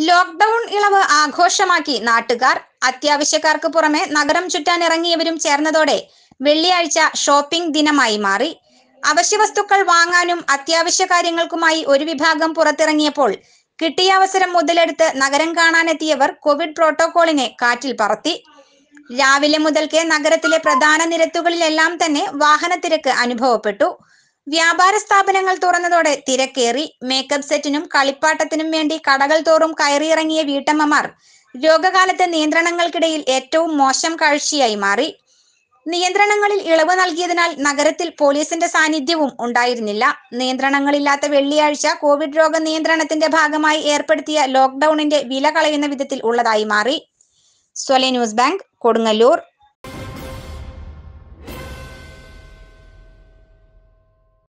lockdown ഇളവ് ആഘോഷമാക്കി നാട്ടുകാർ അത്യാവശ്യക്കാർക്ക് പുറമെ നഗരം ചുറ്റാനിറങ്ങിയവരും ചേർന്നതോടെ വെള്ളിയാഴ്ച ഷോപ്പിംഗ് ദിനമായി മാറി അവശ്യവസ്തുക്കൾ വാങ്ങാനും അത്യാവശ്യ കാര്യങ്ങൾക്കുമായി ഒരു വിഭാഗം പുറത്തിറങ്ങിയപ്പോൾ കിട്ടിയ അവസരം മുതലെടുത്ത് നഗരം കാണാനെത്തിയവർ കോവിഡ് പ്രോട്ടോകോളിനെ കാറ്റിൽ പറത്തി രാവിലെ മുതൽക്കേ നഗരത്തിലെ പ്രധാന നിരത്തുകളിലെല്ലാം തന്നെ വാഹനത്തിരക്ക് അനുഭവപ്പെട്ടു വ്യാപാര സ്ഥാപനങ്ങൾ തുറന്നതോടെ തിരക്കേറി മേക്കപ്പ് സെറ്റിനും കളിപ്പാട്ടത്തിനും വേണ്ടി കടകൾ തോറും കയറിയിറങ്ങിയ വീട്ടമ്മമാർ രോഗകാലത്തെ നിയന്ത്രണങ്ങൾക്കിടയിൽ ഏറ്റവും മോശം കാഴ്ചയായി മാറി നിയന്ത്രണങ്ങളിൽ ഇളവ് നൽകിയതിനാൽ നഗരത്തിൽ പോലീസിന്റെ സാന്നിധ്യവും ഉണ്ടായിരുന്നില്ല നിയന്ത്രണങ്ങളില്ലാത്ത വെള്ളിയാഴ്ച കോവിഡ് രോഗ നിയന്ത്രണത്തിന്റെ ഭാഗമായി ഏർപ്പെടുത്തിയ ലോക്ക്ഡൌണിന്റെ വില കളയുന്ന വിധത്തിൽ ഉള്ളതായി മാറി സ്വലെ ന്യൂസ് ബാങ്ക് കൊടുങ്ങല്ലൂർ